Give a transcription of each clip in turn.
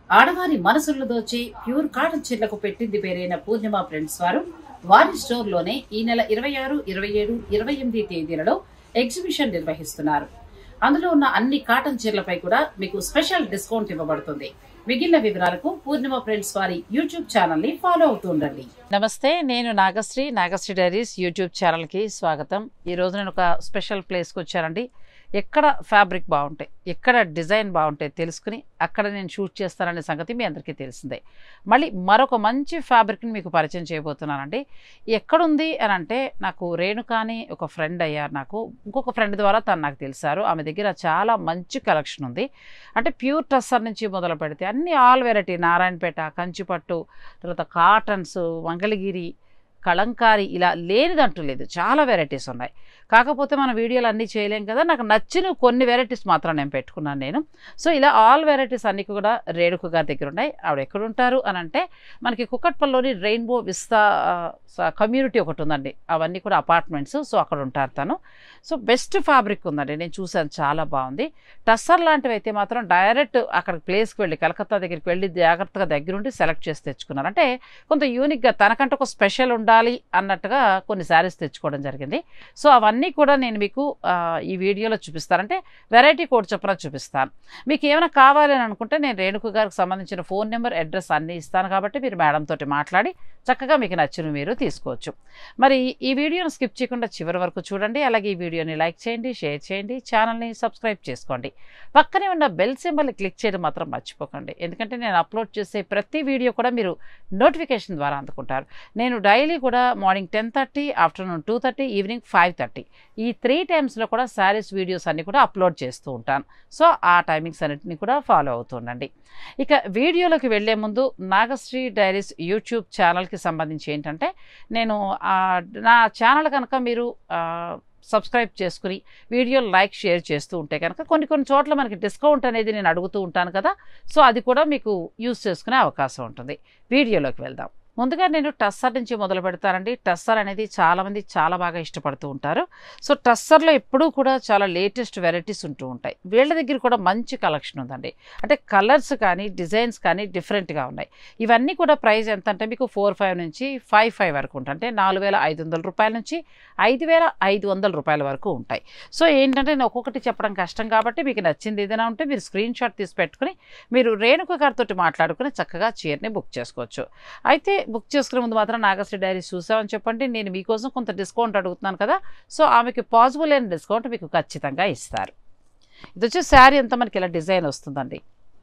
ఆడవారి మనసులను దోచే pure cotton చీరలకు పెట్టింది పేరైన పూర్ణిమ ఫ్రెండ్స్ వారు వారి స్టోర్ లోనే ఈ నెల ఇరవై ఆరు ఇరవై ఏడు ఇరవై ఎనిమిది తేదీలలో ఎగ్జిబిషన్ నిర్వహిస్తున్నారు అందులో ఉన్న అన్ని కాటన్ చీరలపై కూడా మీకు స్పెషల్ డిస్కౌంట్ ఇవ్వబడుతుంది మిగిలిన వివరాలకు పూర్ణిమ ఫ్రెండ్స్ వారి యూట్యూబ్ ఛానల్ ని ఫాలో అవుతూ ఉండండి నమస్తే నేను Nagasri Nagasri diaries YouTube channel కి స్వాగతం ఈ రోజు నేను ఒక స్పెషల్ ప్లేస్ కి వచ్చానండి ఎక్కడ ఫ్యాబ్రిక్ బాగుంటాయి ఎక్కడ డిజైన్ బాగుంటాయి తెలుసుకుని అక్కడ నేను షూట్ చేస్తాననే సంగతి మీ అందరికీ తెలిసిందే మళ్ళీ మరొక మంచి ఫ్యాబ్రిక్ని మీకు పరిచయం చేయబోతున్నానండి ఎక్కడుంది అని అంటే నాకు రేణుక అని ఒక ఫ్రెండ్ అయ్యారు నాకు ఇంకొక ఫ్రెండ్ ద్వారా తను నాకు తెలిసారు ఆమె దగ్గర చాలా మంచి కలెక్షన్ ఉంది అంటే ప్యూర్ టస్సర్ నుంచి మొదలు పెడితే అన్ని ఆల్ వెరైటీ నారాయణపేట కంచిపట్టు తర్వాత కాటన్స్ మంగళగిరి కలంకారి ఇలా లేనిదంటూ లేదు చాలా వెరైటీస్ ఉన్నాయి కాకపోతే మన వీడియోలు అన్నీ చేయలేం కదా నాకు నచ్చిన కొన్ని వెరైటీస్ మాత్రం నేను పెట్టుకున్నాను నేను సో ఇలా ఆల్ వెరైటీస్ అన్నీ కూడా రేణుక గారి దగ్గర ఉన్నాయి ఆవిడ ఎక్కడ ఉంటారు అని అంటే మనకి కుక్కట్పల్లిలోని రెయిన్బో విస్తా కమ్యూనిటీ ఒకటి ఉందండి అవన్నీ కూడా అపార్ట్మెంట్స్ సో అక్కడ ఉంటారు తను సో బెస్ట్ ఫ్యాబ్రిక్ ఉందండి నేను చూశాను చాలా బాగుంది టస్సర్ లాంటివి అయితే మాత్రం డైరెక్ట్ అక్కడ ప్లేస్కి వెళ్ళి కలకత్తా దగ్గరికి వెళ్ళి జాగ్రత్తగా దగ్గరుండి సెలెక్ట్ చేసి తెచ్చుకున్నారు అంటే కొంత యూనిక్గా తనకంటే ఒక స్పెషల్ ఉండాలి అన్నట్టుగా కొన్ని శారీస్ తెచ్చుకోవడం జరిగింది సో అవన్నీ కూడా నేను మీకు ఆ, ఈ వీడియోలో చూపిస్తాను అంటే వెరైటీ కోడ్ చొప్పున చూపిస్తాను మీకు ఏమైనా కావాలి అని అనుకుంటే నేను రేణుకు గారికి సంబంధించిన ఫోన్ నెంబర్ అడ్రస్ అన్నీ ఇస్తాను కాబట్టి మీరు మేడం తోటి మాట్లాడి చక్కగా మీకు నచ్చిన మీరు తీసుకోవచ్చు మరి ఈ వీడియోను స్కిప్ చేయకుండా చివరి వరకు చూడండి అలాగే ఈ వీడియోని లైక్ చేయండి షేర్ చేయండి ఛానల్ని సబ్స్క్రైబ్ చేసుకోండి పక్కనే ఉన్న బెల్ సింబల్ని క్లిక్ చేయడం మాత్రం మర్చిపోకండి ఎందుకంటే నేను అప్లోడ్ చేసే ప్రతి వీడియో కూడా మీరు నోటిఫికేషన్ ద్వారా అందుకుంటారు నేను డైలీ కూడా morning ten thirty afternoon two thirty evening five thirty ఈ త్రీ టైమ్స్లో కూడా శారీస్ వీడియోస్ అన్నీ కూడా అప్లోడ్ చేస్తూ ఉంటాను సో ఆ టైమింగ్స్ అన్నిటిని కూడా ఫాలో అవుతుండండి ఇక వీడియోలోకి వెళ్ళే ముందు నాగశ్రీ డైరీస్ యూట్యూబ్ ఛానల్కి సంబంధించి ఏంటంటే నేను ఆ, నా ఛానల్ కనుక మీరు ఆ, సబ్స్క్రైబ్ చేసుకుని వీడియోలు లైక్ షేర్ చేస్తూ ఉంటే కనుక కొన్ని కొన్ని చోట్ల మనకి డిస్కౌంట్ అనేది నేను అడుగుతూ ఉంటాను కదా సో అది కూడా మీకు యూస్ చేసుకునే అవకాశం ఉంటుంది వీడియోలోకి వెళ్దాం ముందుగా నేను టస్సర్ నుంచి మొదలు పెడతానండి టస్సర్ అనేది చాలామంది చాలా బాగా ఇష్టపడుతూ ఉంటారు సో టస్సర్లో ఎప్పుడూ కూడా చాలా లేటెస్ట్ వెరైటీస్ ఉంటూ ఉంటాయి వీళ్ళ దగ్గర కూడా మంచి కలెక్షన్ ఉందండి అంటే కలర్స్ కానీ డిజైన్స్ కానీ డిఫరెంట్గా ఉన్నాయి ఇవన్నీ కూడా ప్రైస్ ఎంత అంటే మీకు ఫోర్ ఫైవ్ నుంచి ఫైవ్ ఫైవ్ వరకు ఉంటాయి అంటే నాలుగు వేల ఐదు వందల రూపాయల నుంచి ఐదు వేల ఐదు వందల రూపాయల వరకు ఉంటాయి సో ఏంటంటే నేను ఒక్కొక్కటి చెప్పడం కష్టం కాబట్టి మీకు నచ్చింది ఏదైనా ఉంటే మీరు స్క్రీన్ షాట్ తీసి పెట్టుకుని మీరు రేణుక గారితో మాట్లాడుకుని చక్కగా చీరని బుక్ చేసుకోవచ్చు అయితే బుక్ చేసుకునే ముందు మాత్రం నాగశ్రీ డైరీ చూసామని చెప్పండి నేను మీకోసం కొంత డిస్కౌంట్ అడుగుతున్నాను కదా సో ఆమెకి పాసిబుల్ అయిన డిస్కౌంట్ మీకు ఖచ్చితంగా ఇస్తారు ఇది వచ్చి శారీ అంతా మనకి ఇలా డిజైన్ వస్తుందండి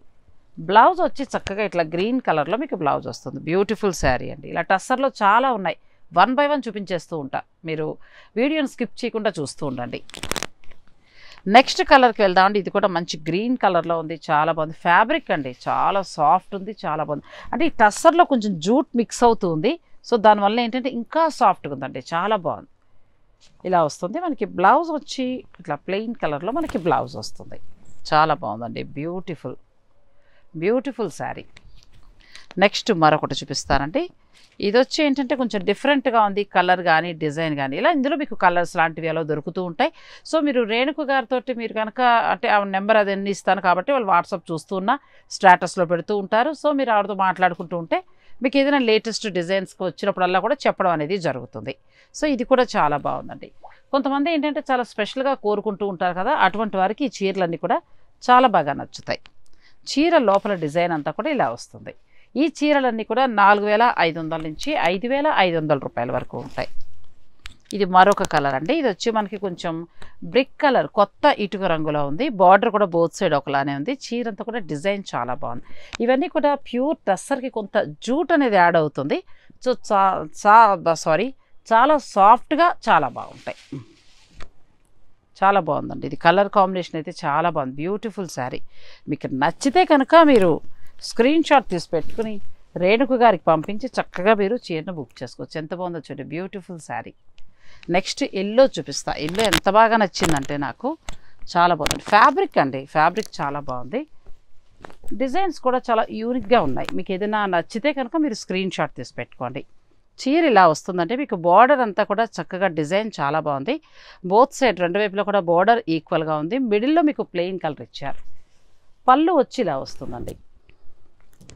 బ్లౌజ్ వచ్చి చక్కగా ఇట్లా గ్రీన్ కలర్లో మీకు బ్లౌజ్ వస్తుంది బ్యూటిఫుల్ శారీ అండి ఇలా టస్సర్లో చాలా ఉన్నాయి వన్ బై వన్ చూపించేస్తూ ఉంటా మీరు వీడియోని స్కిప్ చేయకుండా చూస్తూ ఉండండి నెక్స్ట్ కలర్కి వెళ్దామండి ఇది కూడా మంచి గ్రీన్ కలర్లో ఉంది చాలా బాగుంది ఫ్యాబ్రిక్ అండి చాలా సాఫ్ట్ ఉంది చాలా బాగుంది అంటే ఈ టస్సర్లో కొంచెం జూట్ మిక్స్ అవుతుంది సో దానివల్ల ఏంటంటే ఇంకా సాఫ్ట్గా ఉందండి చాలా బాగుంది ఇలా వస్తుంది మనకి బ్లౌజ్ వచ్చి ఇట్లా ప్లెయిన్ కలర్లో మనకి బ్లౌజ్ వస్తుంది చాలా బాగుందండి బ్యూటిఫుల్ బ్యూటిఫుల్ శారీ నెక్స్ట్ మరొకటి చూపిస్తానండి ఇది వచ్చి ఏంటంటే కొంచెం డిఫరెంట్గా ఉంది కలర్ కానీ డిజైన్ కానీ ఇలా ఇందులో మీకు కలర్స్ లాంటివి అలా దొరుకుతూ ఉంటాయి సో మీరు రేణుకు గారితో మీరు కనుక అంటే ఆ నెంబర్ అది అన్ని ఇస్తాను కాబట్టి వాళ్ళు వాట్సాప్ చూస్తూ ఉన్న స్టేటస్లో పెడుతూ ఉంటారు సో మీరు ఆవిడతో మాట్లాడుకుంటూ ఉంటే మీకు ఏదైనా లేటెస్ట్ డిజైన్స్కి వచ్చినప్పుడల్లా కూడా చెప్పడం అనేది జరుగుతుంది సో ఇది కూడా చాలా బాగుందండి కొంతమంది ఏంటంటే చాలా స్పెషల్గా కోరుకుంటూ ఉంటారు కదా అటువంటి వారికి ఈ చీరలన్నీ కూడా చాలా బాగా నచ్చుతాయి చీర లోపల డిజైన్ అంతా కూడా ఇలా వస్తుంది ఈ చీరలన్నీ కూడా నాలుగు వేల ఐదు వందల నుంచి ఐదు వేల ఐదు వందల రూపాయల వరకు ఉంటాయి ఇది మరొక కలర్ అండి ఇది వచ్చి మనకి కొంచెం బ్రిక్ కలర్ కొత్త ఇటుక రంగులో ఉంది బార్డర్ కూడా బోత్ సైడ్ ఒకలానే ఉంది చీర అంతా కూడా డిజైన్ చాలా బాగుంది ఇవన్నీ కూడా ప్యూర్ టస్సర్కి కొంత జూట్ అనేది యాడ్ అవుతుంది సో చా చా సారీ చాలా సాఫ్ట్గా చాలా బాగుంటాయి చాలా బాగుందండి ఇది కలర్ కాంబినేషన్ అయితే చాలా బాగుంది బ్యూటిఫుల్ శారీ మీకు నచ్చితే కనుక మీరు స్క్రీన్ షాట్ తీసి పెట్టుకుని రేణుకు గారికి పంపించి చక్కగా మీరు చీరను బుక్ చేసుకోవచ్చు ఎంత బాగుందో చూడండి బ్యూటిఫుల్ శారీ నెక్స్ట్ ఎల్లో చూపిస్తా ఎల్లో ఎంత బాగా నచ్చిందంటే నాకు చాలా బాగుంది ఫ్యాబ్రిక్ అండి ఫ్యాబ్రిక్ చాలా బాగుంది డిజైన్స్ కూడా చాలా యూనిక్గా ఉన్నాయి మీకు ఏదైనా నచ్చితే కనుక మీరు స్క్రీన్ షాట్ తీసి పెట్టుకోండి చీర ఇలా వస్తుందంటే మీకు బార్డర్ అంతా కూడా చక్కగా డిజైన్ చాలా బాగుంది బోత్ సైడ్ రెండు వైపులో కూడా బార్డర్ ఈక్వల్గా ఉంది మిడిల్లో మీకు ప్లెయిన్ కలర్ ఇచ్చారు పళ్ళు వచ్చి ఇలా వస్తుందండి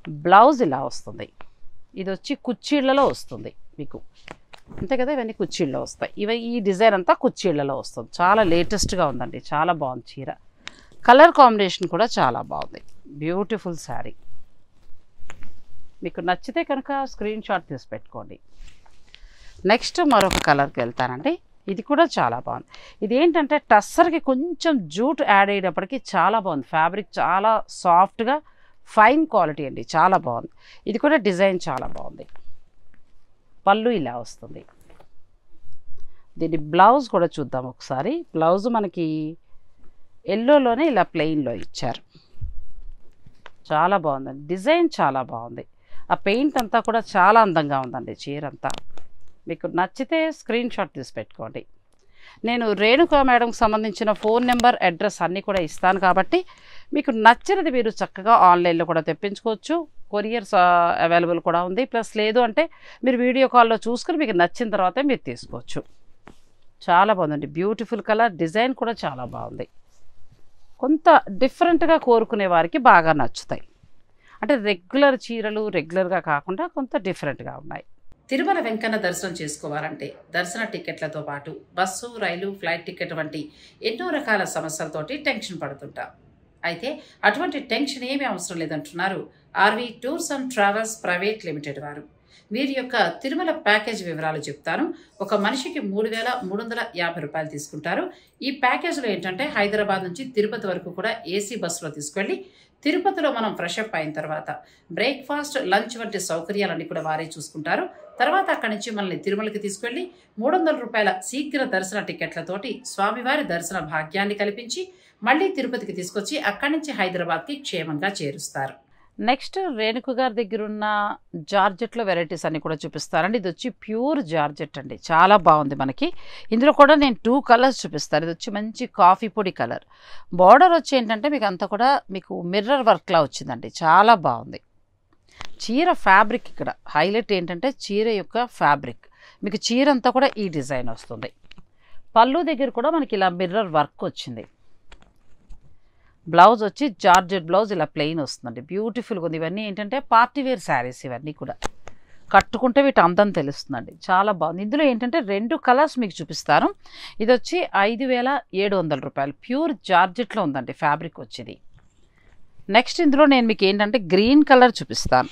బ్లౌజ్ ఇలా వస్తుంది ఇది వచ్చి కుర్చీళ్ళలో వస్తుంది మీకు అంతే కదా ఇవన్నీ కుర్చీల్లో వస్తాయి ఇవి ఈ డిజైన్ అంతా కుర్చీళ్ళలో వస్తుంది చాలా లేటెస్ట్గా ఉందండి చాలా బాగుంది చీర కలర్ కాంబినేషన్ కూడా చాలా బాగుంది బ్యూటిఫుల్ శారీ మీకు నచ్చితే కనుక స్క్రీన్ షాట్ తీసి పెట్టుకోండి నెక్స్ట్ మరొక కలర్కి వెళ్తానండి ఇది కూడా చాలా బాగుంది ఇది ఏంటంటే టస్సర్కి కొంచెం జూట్ యాడ్ అయ్యేటప్పటికి చాలా బాగుంది ఫ్యాబ్రిక్ చాలా సాఫ్ట్గా ఫైన్ క్వాలిటీ అండి చాలా బాగుంది ఇది కూడా డిజైన్ చాలా బాగుంది పళ్ళు ఇలా వస్తుంది దీని బ్లౌజ్ కూడా చూద్దాం ఒకసారి బ్లౌజ్ మనకి ఎల్లోలోనే ఇలా ప్లెయిన్లో ఇచ్చారు చాలా బాగుందండి డిజైన్ చాలా బాగుంది ఆ పెయింట్ అంతా కూడా చాలా అందంగా ఉందండి చీర అంతా మీకు నచ్చితే స్క్రీన్ షాట్ తీసి పెట్టుకోండి నేను రేణుకా మేడంకి సంబంధించిన ఫోన్ నెంబర్ అడ్రస్ అన్నీ కూడా ఇస్తాను కాబట్టి మీకు నచ్చినది మీరు చక్కగా ఆన్లైన్లో కూడా తెప్పించుకోవచ్చు కొరియర్స్ అవైలబుల్ కూడా ఉంది ప్లస్ లేదు అంటే మీరు వీడియో కాల్లో చూసుకుని మీకు నచ్చిన తర్వాతే మీరు తీసుకోవచ్చు చాలా బాగుందండి బ్యూటిఫుల్ కలర్ డిజైన్ కూడా చాలా బాగుంది కొంత డిఫరెంట్గా కోరుకునే వారికి బాగా నచ్చుతాయి అంటే రెగ్యులర్ చీరలు రెగ్యులర్గా కాకుండా కొంత డిఫరెంట్గా ఉన్నాయి తిరుమల వెంకన్న దర్శనం చేసుకోవాలంటే దర్శన టికెట్లతో పాటు బస్సు రైలు ఫ్లైట్ టికెట్ వంటి ఎన్నో రకాల సమస్యలతోటి టెన్షన్ పడుతుంటాం అయితే అటువంటి టెన్షన్ ఏమీ అవసరం లేదంటున్నారు RV tours and travels private limited వారు వీరి యొక్క తిరుమల ప్యాకేజ్ వివరాలు చెప్తాను ఒక మనిషికి మూడు వేల మూడు వందల యాభై రూపాయలు తీసుకుంటారు ఈ ప్యాకేజ్లో ఏంటంటే హైదరాబాద్ నుంచి తిరుపతి వరకు కూడా ఏసీ బస్సులో తీసుకెళ్ళి తిరుపతిలో మనం ఫ్రెష్ అప్ అయిన తర్వాత బ్రేక్ఫాస్ట్ లంచ్ వంటి సౌకర్యాలన్నీ కూడా వారే చూసుకుంటారు తర్వాత అక్కడి నుంచి మనల్ని తిరుమలకి తీసుకెళ్లి మూడు వందల రూపాయల శీఘ్ర దర్శన టికెట్లతోటి స్వామివారి దర్శన భాగ్యాన్ని కల్పించి మళ్ళీ తిరుపతికి తీసుకొచ్చి అక్కడి నుంచి హైదరాబాద్కి క్షేమంగా చేరుస్తారు నెక్స్ట్ రేణుకు గారి దగ్గర ఉన్న జార్జెట్లో వెరైటీస్ అన్ని కూడా చూపిస్తారండి ఇది వచ్చి ప్యూర్ జార్జెట్ అండి చాలా బాగుంది మనకి ఇందులో కూడా నేను టూ కలర్స్ చూపిస్తాను ఇది వచ్చి మంచి కాఫీ పొడి కలర్ బార్డర్ వచ్చి ఏంటంటే మీకు అంతా కూడా మీకు మిర్రర్ వర్క్లా వచ్చిందండి చాలా బాగుంది చీర ఫ్యాబ్రిక్ ఇక్కడ హైలైట్ ఏంటంటే చీర యొక్క ఫ్యాబ్రిక్ మీకు చీర అంతా కూడా ఈ డిజైన్ వస్తుంది పళ్ళు దగ్గర కూడా మనకి ఇలా మిర్రర్ వర్క్ వచ్చింది బ్లౌజ్ వచ్చి జార్జెట్ బ్లౌజ్ ఇలా ప్లెయిన్ వస్తుందండి బ్యూటిఫుల్గా ఉంది ఇవన్నీ ఏంటంటే పార్టీ వేర్ శారీస్ ఇవన్నీ కూడా కట్టుకుంటే వీటి అందం తెలుస్తుందండి చాలా బాగుంది ఇందులో ఏంటంటే రెండు కలర్స్ మీకు చూపిస్తాను ఇది వచ్చి ఐదు వేల ఏడు వందల రూపాయలు ప్యూర్ జార్జెట్లో ఉందండి ఫ్యాబ్రిక్ వచ్చేది నెక్స్ట్ ఇందులో నేను మీకు ఏంటంటే గ్రీన్ కలర్ చూపిస్తాను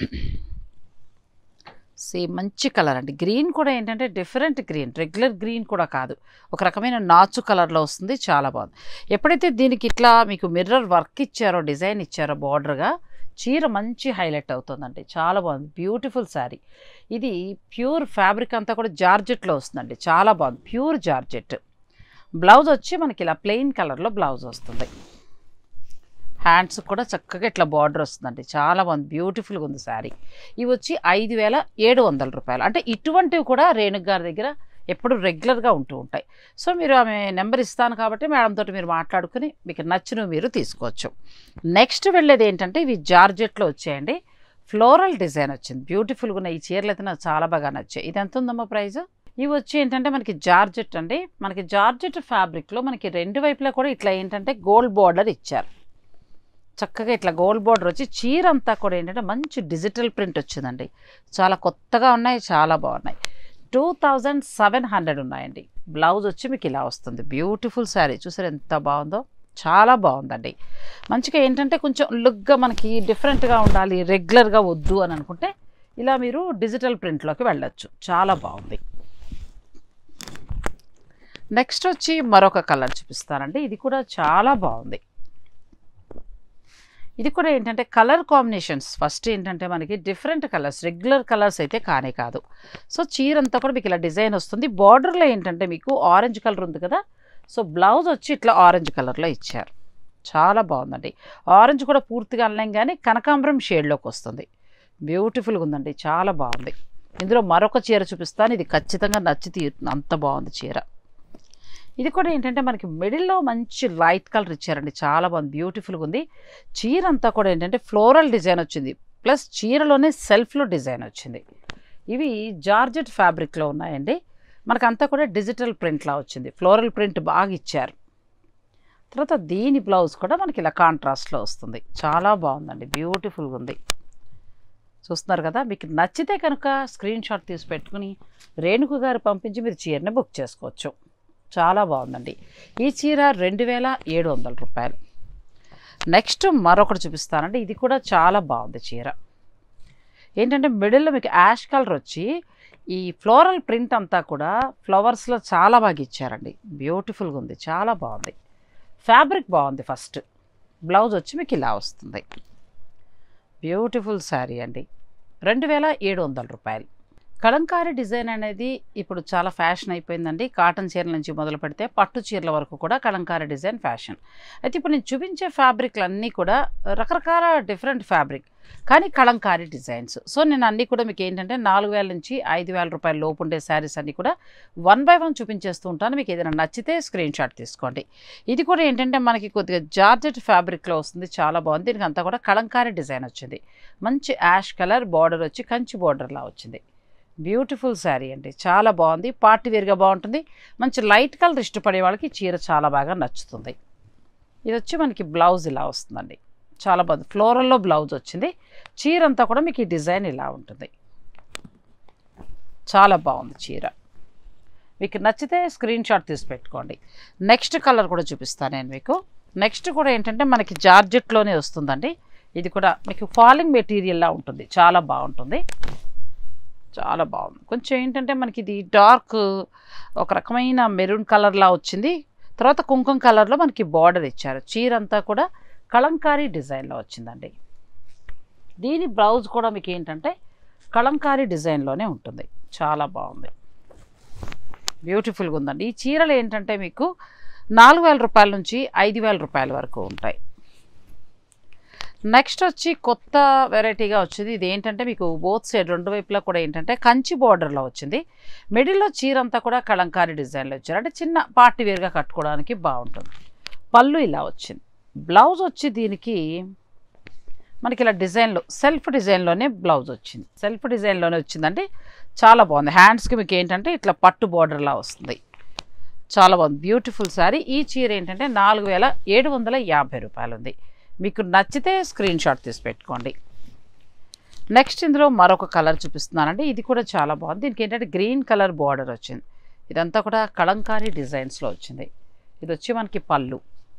సేమ్ మంచి కలర్ అండి గ్రీన్ కూడా ఏంటంటే డిఫరెంట్ గ్రీన్ రెగ్యులర్ గ్రీన్ కూడా కాదు ఒక రకమైన నాచు కలర్లో వస్తుంది చాలా బాగుంది ఎప్పుడైతే దీనికి ఇట్లా మీకు మిర్రర్ వర్క్ ఇచ్చారో డిజైన్ ఇచ్చారో బార్డర్గా చీర మంచి హైలైట్ అవుతుందండి చాలా బాగుంది బ్యూటిఫుల్ శారీ ఇది ప్యూర్ ఫ్యాబ్రిక్ అంతా కూడా జార్జెట్లో వస్తుందండి చాలా బాగుంది ప్యూర్ జార్జెట్ బ్లౌజ్ వచ్చి మనకి ఇలా ప్లెయిన్ కలర్లో బ్లౌజ్ వస్తుంది హ్యాండ్స్ కూడా చక్కగా ఇట్లా బార్డర్ వస్తుందండి చాలా బాగుంది బ్యూటిఫుల్గా ఉంది శారీ ఇవి వచ్చి ఐదు వేల ఏడు వందల రూపాయలు అంటే ఇటువంటివి కూడా రేణుక్ గారి దగ్గర ఎప్పుడు రెగ్యులర్గా ఉంటూ ఉంటాయి సో మీరు ఆమె నెంబర్ ఇస్తాను కాబట్టి మేడం తోటి మీరు మాట్లాడుకుని మీకు నచ్చినవి మీరు తీసుకోవచ్చు నెక్స్ట్ వెళ్ళేది ఏంటంటే ఇవి జార్జెట్లో వచ్చాయండి ఫ్లోరల్ డిజైన్ వచ్చింది బ్యూటిఫుల్గా ఉన్న ఈ చీరలు అయితే నాకు చాలా బాగా నచ్చాయి ఇది ఎంత ఉందమ్మా ప్రైస్ ఇవి వచ్చి ఏంటంటే మనకి జార్జెట్ అండి మనకి జార్జెట్ ఫ్యాబ్రిక్లో మనకి రెండు వైపులా కూడా ఇట్లా ఏంటంటే గోల్డ్ బార్డర్ ఇచ్చారు చక్కగా ఇట్లా గోల్డ్ బార్డర్ వచ్చి చీర అంతా కూడా ఏంటంటే మంచి డిజిటల్ ప్రింట్ వచ్చిందండి చాలా కొత్తగా ఉన్నాయి చాలా బాగున్నాయి టూ థౌజండ్ సెవెన్ హండ్రెడ్ ఉన్నాయండి బ్లౌజ్ వచ్చి మీకు ఇలా వస్తుంది బ్యూటిఫుల్ శారీ చూసారు ఎంత బాగుందో చాలా బాగుందండి మంచిగా ఏంటంటే కొంచెం లుక్గా మనకి డిఫరెంట్గా ఉండాలి రెగ్యులర్గా వద్దు అని అనుకుంటే ఇలా మీరు డిజిటల్ ప్రింట్లోకి వెళ్ళొచ్చు చాలా బాగుంది నెక్స్ట్ వచ్చి మరొక కలర్ చూపిస్తానండి ఇది కూడా చాలా బాగుంది ఇది కూడా ఏంటంటే కలర్ కాంబినేషన్స్ ఫస్ట్ ఏంటంటే మనకి డిఫరెంట్ కలర్స్ రెగ్యులర్ కలర్స్ అయితే కానే కాదు సో చీర అంతా కూడా మీకు ఇలా డిజైన్ వస్తుంది బార్డర్లో ఏంటంటే మీకు ఆరెంజ్ కలర్ ఉంది కదా సో బ్లౌజ్ వచ్చి ఇట్లా ఆరెంజ్ కలర్లో ఇచ్చారు చాలా బాగుందండి ఆరెంజ్ కూడా పూర్తిగా అనలేం కానీ కనకాంబరం షేడ్లోకి వస్తుంది బ్యూటిఫుల్గా ఉందండి చాలా బాగుంది ఇందులో మరొక చీర చూపిస్తాను ఇది ఖచ్చితంగా నచ్చి తీరుతుంది అంత బాగుంది చీర ఇది కూడా ఏంటంటే మనకి మిడిల్లో మంచి లైట్ కలర్ ఇచ్చారండి చాలా బాగుంది బ్యూటిఫుల్గా ఉంది చీర అంతా కూడా ఏంటంటే ఫ్లోరల్ డిజైన్ వచ్చింది ప్లస్ చీరలోనే సెల్ఫ్లో డిజైన్ వచ్చింది ఇవి జార్జెట్ ఫ్యాబ్రిక్లో ఉన్నాయండి మనకంతా కూడా డిజిటల్ ప్రింట్లా వచ్చింది ఫ్లోరల్ ప్రింట్ బాగా ఇచ్చారు తర్వాత దీని బ్లౌజ్ కూడా మనకి ఇలా కాంట్రాస్ట్లో వస్తుంది చాలా బాగుందండి బ్యూటిఫుల్గా ఉంది చూస్తున్నారు కదా మీకు నచ్చితే కనుక స్క్రీన్ షాట్ తీసి పెట్టుకుని రేణుకు గారు పంపించి మీరు చీరని బుక్ చేసుకోవచ్చు చాలా బాగుందండి ఈ చీర రెండు వేల ఏడు వందల రూపాయలు నెక్స్ట్ మరొకటి చూపిస్తానండి ఇది కూడా చాలా బాగుంది చీర ఏంటంటే మిడిల్లో మీకు యాష్ కలర్ వచ్చి ఈ ఫ్లోరల్ ప్రింట్ అంతా కూడా ఫ్లవర్స్లో చాలా బాగా ఇచ్చారండి బ్యూటిఫుల్గా ఉంది చాలా బాగుంది ఫ్యాబ్రిక్ బాగుంది ఫస్ట్ బ్లౌజ్ వచ్చి మీకు ఇలా వస్తుంది బ్యూటిఫుల్ శారీ అండి రెండు వేల ఏడు వందల రూపాయలు కలంకారీ డిజైన్ అనేది ఇప్పుడు చాలా ఫ్యాషన్ అయిపోయిందండి కాటన్ చీరల నుంచి మొదలు పెడితే పట్టు చీరల వరకు కూడా కలంకారీ డిజైన్ ఫ్యాషన్ అయితే ఇప్పుడు నేను చూపించే ఫ్యాబ్రిక్లు అన్నీ కూడా రకరకాల డిఫరెంట్ ఫ్యాబ్రిక్ కానీ కలంకారీ డిజైన్స్ సో నేను అన్నీ కూడా మీకు ఏంటంటే నాలుగు వేల నుంచి ఐదు వేల రూపాయల లోపు ఉండే శారీస్ అన్నీ కూడా వన్ బై వన్ చూపించేస్తూ ఉంటాను మీకు ఏదైనా నచ్చితే స్క్రీన్ షాట్ తీసుకోండి ఇది కూడా ఏంటంటే మనకి కొద్దిగా జార్జెట్ ఫ్యాబ్రిక్లో వస్తుంది చాలా బాగుంది దీనికి అంతా కూడా కలంకారీ డిజైన్ వచ్చింది మంచి యాష్ కలర్ బార్డర్ వచ్చి కంచి బార్డర్లా వచ్చింది బ్యూటిఫుల్ శారీ అండి చాలా బాగుంది పార్టీ వేర్గా బాగుంటుంది మంచి లైట్ కలర్ ఇష్టపడే వాళ్ళకి ఈ చీర చాలా బాగా నచ్చుతుంది ఇది వచ్చి మనకి బ్లౌజ్ ఇలా వస్తుందండి చాలా బాగుంది ఫ్లోరల్లో బ్లౌజ్ వచ్చింది చీర అంతా కూడా మీకు ఈ డిజైన్ ఇలా ఉంటుంది చాలా బాగుంది చీర మీకు నచ్చితే స్క్రీన్ షాట్ తీసి పెట్టుకోండి నెక్స్ట్ కలర్ కూడా చూపిస్తాను నేను మీకు నెక్స్ట్ కూడా ఏంటంటే మనకి జార్జెట్లోనే వస్తుందండి ఇది కూడా మీకు ఫాలింగ్ మెటీరియల్లా ఉంటుంది చాలా బాగుంటుంది చాలా బాగుంది కొంచెం ఏంటంటే మనకి ఇది డార్క్ ఒక రకమైన మెరూన్ కలర్లా వచ్చింది తర్వాత కుంకుమ కలర్లో మనకి బార్డర్ ఇచ్చారు చీర అంతా కూడా కలంకారీ డిజైన్లో వచ్చిందండి దీని బ్లౌజ్ కూడా మీకు ఏంటంటే కలంకారీ డిజైన్లోనే ఉంటుంది చాలా బాగుంది బ్యూటిఫుల్గా ఉందండి ఈ చీరలు ఏంటంటే మీకు నాలుగు వేల రూపాయల నుంచి ఐదు వేల రూపాయల వరకు ఉంటాయి నెక్స్ట్ వచ్చి కొత్త వెరైటీగా వచ్చింది ఇది ఏంటంటే మీకు బోత్ సైడ్ రెండు వైపులా కూడా ఏంటంటే కంచి బార్డర్లో వచ్చింది మిడిల్లో చీర అంతా కూడా కలంకారీ డిజైన్లో వచ్చారు అంటే చిన్న పార్టీ వేర్గా కట్టుకోవడానికి బాగుంటుంది పళ్ళు ఇలా వచ్చింది బ్లౌజ్ వచ్చి దీనికి మనకి ఇలా డిజైన్లో సెల్ఫ్ డిజైన్లోనే బ్లౌజ్ వచ్చింది సెల్ఫ్ డిజైన్లోనే వచ్చిందండి చాలా బాగుంది హ్యాండ్స్కి మీకు ఏంటంటే ఇట్లా పట్టు బార్డర్లా వస్తుంది చాలా బాగుంది బ్యూటిఫుల్ శారీ ఈ చీర ఏంటంటే నాలుగు వేల ఏడు వందల యాభై రూపాయలు ఉంది మీకు నచ్చితే స్క్రీన్ షాట్ తీసి పెట్టుకోండి నెక్స్ట్ ఇందులో మరొక కలర్ చూపిస్తున్నానండి ఇది కూడా చాలా బాగుంది దీనికి ఏంటంటే గ్రీన్ కలర్ బార్డర్ వచ్చింది ఇదంతా కూడా కలంకారీ డిజైన్స్లో వచ్చింది ఇది వచ్చి మనకి పళ్ళు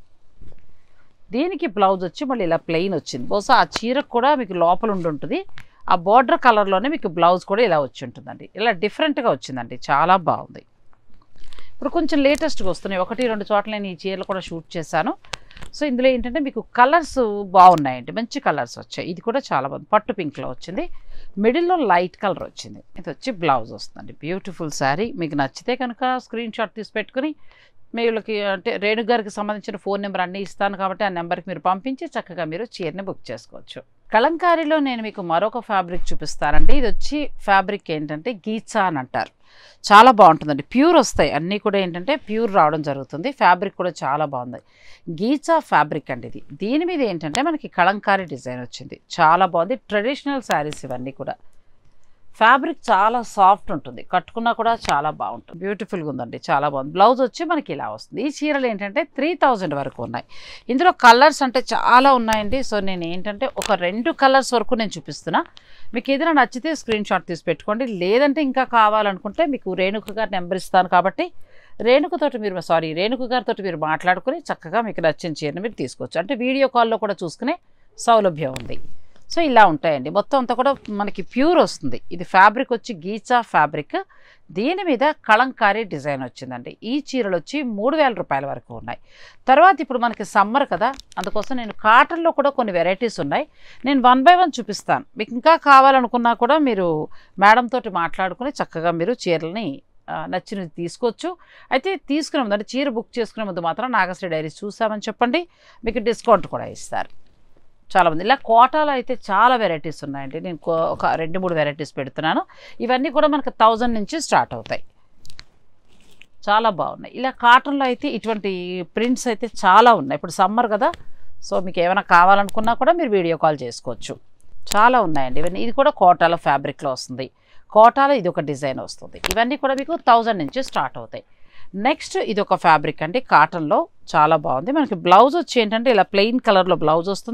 దీనికి బ్లౌజ్ వచ్చి మళ్ళీ ఇలా ప్లెయిన్ వచ్చింది బహుశా ఆ చీరకు కూడా మీకు లోపల ఉండి ఉంటుంది ఆ బార్డర్ కలర్లోనే మీకు బ్లౌజ్ కూడా ఇలా వచ్చి ఉంటుందండి ఇలా డిఫరెంట్గా వచ్చిందండి చాలా బాగుంది ఇప్పుడు కొంచెం లేటెస్ట్గా వస్తున్నాయి ఒకటి రెండు చోట్ల నేను ఈ చీరలు కూడా షూట్ చేశాను సో ఇందులో ఏంటంటే మీకు కలర్స్ బాగున్నాయండి మంచి కలర్స్ వచ్చాయి ఇది కూడా చాలా బాగుంది పట్టు పింక్లో వచ్చింది మిడిల్లో లైట్ కలర్ వచ్చింది ఇది వచ్చి బ్లౌజ్ వస్తుందండి బ్యూటిఫుల్ శారీ మీకు నచ్చితే కనుక స్క్రీన్ షాట్ తీసి పెట్టుకుని వీళ్ళకి అంటే రేణు గారికి సంబంధించిన ఫోన్ నెంబర్ అన్నీ ఇస్తాను కాబట్టి ఆ నెంబర్కి మీరు పంపించి చక్కగా మీరు చీరని బుక్ చేసుకోవచ్చు కలంకారీలో నేను మీకు మరొక ఫ్యాబ్రిక్ చూపిస్తానండి ఇది వచ్చి ఫ్యాబ్రిక్ ఏంటంటే గీచా అని అంటారు చాలా బాగుంటుందండి ప్యూర్ వస్తాయి అన్నీ కూడా ఏంటంటే ప్యూర్ రావడం జరుగుతుంది ఫ్యాబ్రిక్ కూడా చాలా బాగుంది గీచా ఫ్యాబ్రిక్ అండి ఇది దీని మీద ఏంటంటే మనకి కలంకారీ డిజైన్ వచ్చింది చాలా బాగుంది ట్రెడిషనల్ శారీస్ ఇవన్నీ కూడా ఫ్యాబ్రిక్ చాలా సాఫ్ట్ ఉంటుంది కట్టుకున్నా కూడా చాలా బాగుంటుంది బ్యూటిఫుల్గా ఉందండి చాలా బాగుంది బ్లౌజ్ వచ్చి మనకి ఇలా వస్తుంది ఈ చీరలు ఏంటంటే త్రీ థౌజండ్ వరకు ఉన్నాయి ఇందులో కలర్స్ అంటే చాలా ఉన్నాయండి సో నేను ఏంటంటే ఒక రెండు కలర్స్ వరకు నేను చూపిస్తున్నా మీకు ఏదైనా నచ్చితే స్క్రీన్ షాట్ తీసి పెట్టుకోండి లేదంటే ఇంకా కావాలనుకుంటే మీకు రేణుక గారి నెంబర్ ఇస్తాను కాబట్టి రేణుకతోటి మీరు సారీ రేణుక గారితో మీరు మాట్లాడుకుని చక్కగా మీకు నచ్చిన చీరని మీరు తీసుకోవచ్చు అంటే వీడియో కాల్లో కూడా చూసుకునే సౌలభ్యం ఉంది సో ఇలా ఉంటాయండి మొత్తం అంతా కూడా మనకి ప్యూర్ వస్తుంది ఇది ఫ్యాబ్రిక్ వచ్చి గీచా ఫ్యాబ్రిక్ దీని మీద కలంకారీ డిజైన్ వచ్చిందండి ఈ చీరలు వచ్చి మూడు వేల రూపాయల వరకు ఉన్నాయి తర్వాత ఇప్పుడు మనకి సమ్మర్ కదా అందుకోసం నేను కాటన్లో కూడా కొన్ని వెరైటీస్ ఉన్నాయి నేను వన్ బై వన్ చూపిస్తాను మీకు ఇంకా కావాలనుకున్నా కూడా మీరు మేడం తోటి మాట్లాడుకుని చక్కగా మీరు చీరలని ఆ, నచ్చినది తీసుకోవచ్చు అయితే తీసుకునే ముందు అంటే చీర బుక్ చేసుకునే ముందు మాత్రం నాగశ్రీ డైరీస్ చూసామని చెప్పండి మీకు డిస్కౌంట్ కూడా ఇస్తారు చాలా మంది ఇలా కోటాలో అయితే చాలా వెరైటీస్ ఉన్నాయండి నేను కో- ఒక రెండు మూడు వెరైటీస్ పెడుతున్నాను ఇవన్నీ కూడా మనకు థౌజండ్ నుంచి స్టార్ట్ అవుతాయి చాలా బాగున్నాయి ఇలా కాటన్లో అయితే ఇటువంటి ప్రింట్స్ అయితే చాలా ఉన్నాయి ఇప్పుడు సమ్మర్ కదా సో మీకు ఏమైనా కావాలనుకున్నా కూడా మీరు వీడియో కాల్ చేసుకోవచ్చు చాలా ఉన్నాయండి ఇవన్నీ ఇది కూడా కోటాలో ఫ్యాబ్రిక్లో వస్తుంది కోటాలో ఇది ఒక డిజైన్ వస్తుంది ఇవన్నీ కూడా మీకు థౌజండ్ నుంచి స్టార్ట్ అవుతాయి నెక్స్ట్ ఇది ఒక ఫ్యాబ్రిక్ అండి కాటన్లో చాలా బాగుంది మనకి బ్లౌజ్ వచ్చి ఏంటంటే ఇలా ప్లెయిన్ కలర్లో బ్లౌజ్ వస్తుంది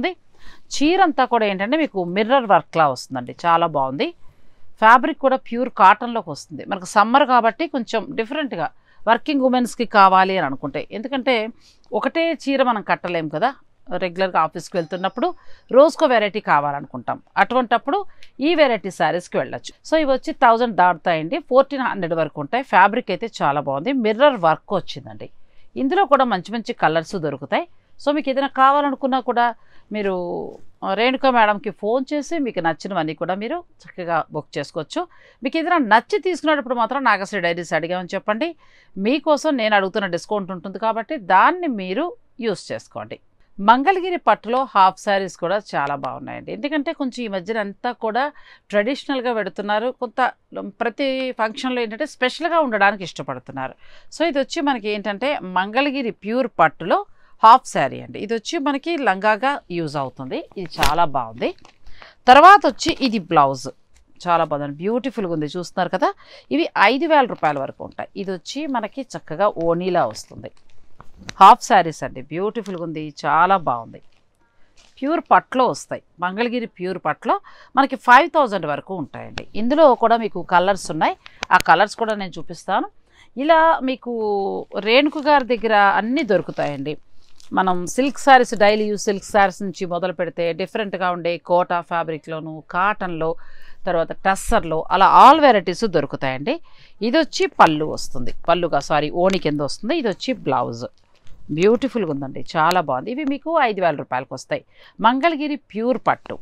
చీర అంతా కూడా ఏంటంటే మీకు మిర్రర్ వర్క్లా వస్తుందండి చాలా బాగుంది ఫ్యాబ్రిక్ కూడా ప్యూర్ కాటన్లోకి వస్తుంది మనకు సమ్మర్ కాబట్టి కొంచెం డిఫరెంట్గా వర్కింగ్ ఉమెన్స్కి కావాలి అని అనుకుంటే ఎందుకంటే ఒకటే చీర మనం కట్టలేం కదా రెగ్యులర్గా ఆఫీస్కి వెళ్తున్నప్పుడు రోజుకో వెరైటీ కావాలనుకుంటాం అటువంటప్పుడు ఈ వెరైటీ శారీస్కి వెళ్ళొచ్చు సో ఇవి వచ్చి థౌజండ్ దాటుతాయండి ఫోర్టీన్ హండ్రెడ్ వరకు ఉంటాయి ఫ్యాబ్రిక్ అయితే చాలా బాగుంది మిర్రర్ వర్క్ వచ్చిందండి ఇందులో కూడా మంచి మంచి కలర్స్ దొరుకుతాయి సో మీకు ఏదైనా కావాలనుకున్నా కూడా మీరు ఆ, రేణుక మేడంకి ఫోన్ చేసి మీకు నచ్చినవన్నీ కూడా మీరు చక్కగా బుక్ చేసుకోవచ్చు మీకు ఏదైనా నచ్చి తీసుకునేటప్పుడు మాత్రం నాగశ్రీ డైరీస్ అడిగామని చెప్పండి మీకోసం నేను అడుగుతున్న డిస్కౌంట్ ఉంటుంది కాబట్టి దాన్ని మీరు యూస్ చేసుకోండి మంగళగిరి పట్టులో హాఫ్ శారీస్ కూడా చాలా బాగున్నాయండి ఎందుకంటే కొంచెం ఈ మధ్యన అంతా కూడా ట్రెడిషనల్గా పెడుతున్నారు కొంత ప్రతి ఫంక్షన్లో ఏంటంటే స్పెషల్గా ఉండడానికి ఇష్టపడుతున్నారు సో ఇది వచ్చి మనకి ఏంటంటే మంగళగిరి ప్యూర్ పట్టులో హాఫ్ శారీ అండి ఇది వచ్చి మనకి లంగాగా యూజ్ అవుతుంది ఇది చాలా బాగుంది తర్వాత వచ్చి ఇది బ్లౌజ్ చాలా బాగుంది బ్యూటిఫుల్గా ఉంది చూస్తున్నారు కదా ఇవి ఐదు వేల రూపాయల వరకు ఉంటాయి ఇది వచ్చి మనకి చక్కగా ఓనీలా వస్తుంది హాఫ్ శారీస్ అండి బ్యూటిఫుల్గా ఉంది చాలా బాగుంది ప్యూర్ పట్లో వస్తాయి మంగళగిరి ప్యూర్ పట్లో మనకి ఫైవ్ థౌజండ్ వరకు ఉంటాయండి ఇందులో కూడా మీకు కలర్స్ ఉన్నాయి ఆ కలర్స్ కూడా నేను చూపిస్తాను ఇలా మీకు రేణుకు గారి దగ్గర అన్నీ దొరుకుతాయండి మనం silk saris daily use silk saris నుంచి మొదలు పెడితే డిఫరెంట్గా ఉండే కోటా ఫ్యాబ్రిక్లోను కాటన్లో తర్వాత టస్సర్లో అలా ఆల్ వెరైటీస్ దొరుకుతాయండి ఇది వచ్చి పళ్ళు వస్తుంది పళ్ళుగా సారీ ఓణి కింద వస్తుంది ఇది వచ్చి బ్లౌజ్ బ్యూటిఫుల్గా ఉందండి చాలా బాగుంది ఇవి మీకు ఐదు వేల రూపాయలకు వస్తాయి మంగళగిరి ప్యూర్ పట్టు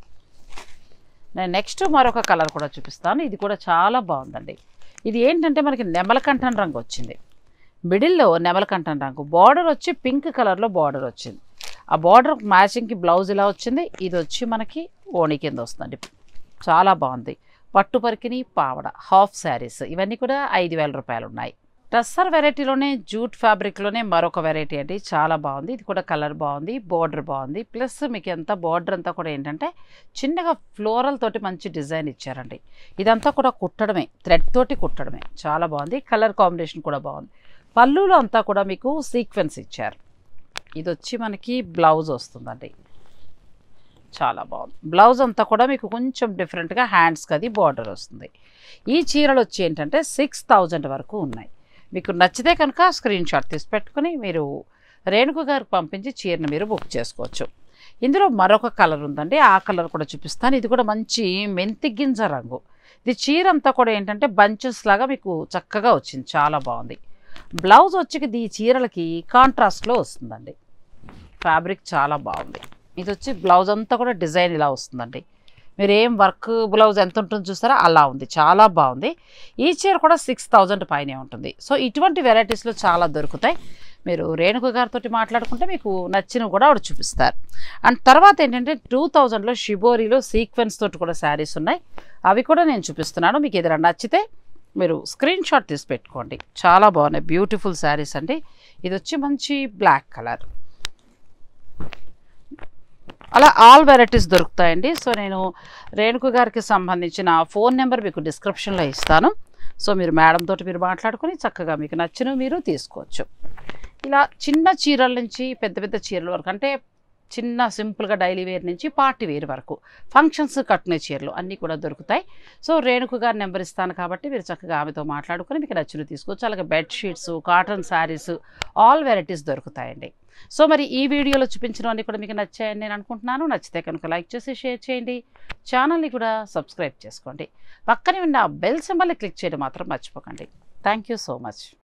నేను నెక్స్ట్ మరొక కలర్ కూడా చూపిస్తాను ఇది కూడా చాలా బాగుందండి ఇది ఏంటంటే మనకి నెమలకంఠం రంగు వచ్చింది మిడిల్లో నెమలకంఠం రంగు బార్డర్ వచ్చి పింక్ కలర్లో బార్డర్ వచ్చింది ఆ బార్డర్ మ్యాచింగ్కి బ్లౌజ్ ఇలా వచ్చింది ఇది వచ్చి మనకి ఓణి కింద వస్తుందండి చాలా బాగుంది పట్టు పరికిని పావడ హాఫ్ శారీస్ ఇవన్నీ కూడా ఐదు వేల రూపాయలు ఉన్నాయి టస్సర్ వెరైటీలోనే జూట్ ఫ్యాబ్రిక్లోనే మరొక వెరైటీ అండి చాలా బాగుంది ఇది కూడా కలర్ బాగుంది బార్డర్ బాగుంది ప్లస్ మీకు ఎంత బార్డర్ అంతా కూడా ఏంటంటే చిన్నగా ఫ్లోరల్ తోటి మంచి డిజైన్ ఇచ్చారండి ఇదంతా కూడా కుట్టడమే థ్రెడ్ తోటి కుట్టడమే చాలా బాగుంది కలర్ కాంబినేషన్ కూడా బాగుంది పళ్ళులో అంతా కూడా మీకు సీక్వెన్స్ ఇచ్చారు ఇది వచ్చి మనకి బ్లౌజ్ వస్తుందండి చాలా బాగుంది బ్లౌజ్ అంతా కూడా మీకు కొంచెం డిఫరెంట్గా హ్యాండ్స్కి అది బార్డర్ వస్తుంది ఈ చీరలు వచ్చి ఏంటంటే సిక్స్ థౌజండ్ వరకు ఉన్నాయి మీకు నచ్చితే కనుక స్క్రీన్ షాట్ తీసి పెట్టుకుని మీరు రేణుకు గారికి పంపించి చీరను మీరు బుక్ చేసుకోవచ్చు ఇందులో మరొక కలర్ ఉందండి ఆ కలర్ కూడా చూపిస్తాను ఇది కూడా మంచి మెంతి గింజ రంగు ఇది చీర అంతా కూడా ఏంటంటే బంచెస్ లాగా మీకు చక్కగా వచ్చింది చాలా బాగుంది బ్లౌజ్ వచ్చి ఈ చీరలకి కాంట్రాస్ట్లో వస్తుందండి ఫ్యాబ్రిక్ చాలా బాగుంది ఇది వచ్చి బ్లౌజ్ అంతా కూడా డిజైన్ ఇలా వస్తుందండి మీరు ఏం వర్క్ బ్లౌజ్ ఎంత ఉంటుందో చూస్తారా అలా ఉంది చాలా బాగుంది ఈ చీర కూడా సిక్స్ థౌజండ్ పైనే ఉంటుంది సో ఇటువంటి వెరైటీస్లో చాలా దొరుకుతాయి మీరు రేణుక గారితో మాట్లాడుకుంటే మీకు నచ్చినవి కూడా ఆవిడ చూపిస్తారు అండ్ తర్వాత ఏంటంటే టూ థౌజండ్లో షిబోరిలో సీక్వెన్స్ తోటి కూడా శారీస్ ఉన్నాయి అవి కూడా నేను చూపిస్తున్నాను మీకు ఏదైనా నచ్చితే మీరు స్క్రీన్ షాట్ తీసి పెట్టుకోండి చాలా బాగున్నాయి బ్యూటిఫుల్ శారీస్ అండి ఇది వచ్చి మంచి బ్లాక్ కలర్ అలా ఆల్ వెరైటీస్ దొరుకుతాయండి సో నేను రేణుకు గారికి సంబంధించిన ఫోన్ నెంబర్ మీకు డిస్క్రిప్షన్లో ఇస్తాను సో మీరు మేడం తోటి మీరు మాట్లాడుకుని చక్కగా మీకు నచ్చినవి మీరు తీసుకోవచ్చు ఇలా చిన్న చీరల నుంచి పెద్ద పెద్ద చీరల వరకు అంటే చిన్న సింపుల్గా డైలీ వేర్ నుంచి పార్టీ వేర్ వరకు ఫంక్షన్స్ కట్టుకునే చీరలు అన్నీ కూడా దొరుకుతాయి సో రేణుకు గారి నెంబర్ ఇస్తాను కాబట్టి మీరు చక్కగా ఆమెతో మాట్లాడుకొని మీకు నచ్చినవి తీసుకోవచ్చు అలాగే bedsheets cotton saris all varieties దొరుకుతాయండి సో మరి ఈ వీడియోలో చూపించినవన్నీ కూడా మీకు నచ్చాయని నేను అనుకుంటున్నాను నచ్చితే కనుక లైక్ చేసి షేర్ చేయండి ఛానల్ని కూడా సబ్స్క్రైబ్ చేసుకోండి పక్కనే ఉన్న బెల్ సింబల్ని క్లిక్ చేయడం మాత్రం మర్చిపోకండి థ్యాంక్ యూ సో మచ్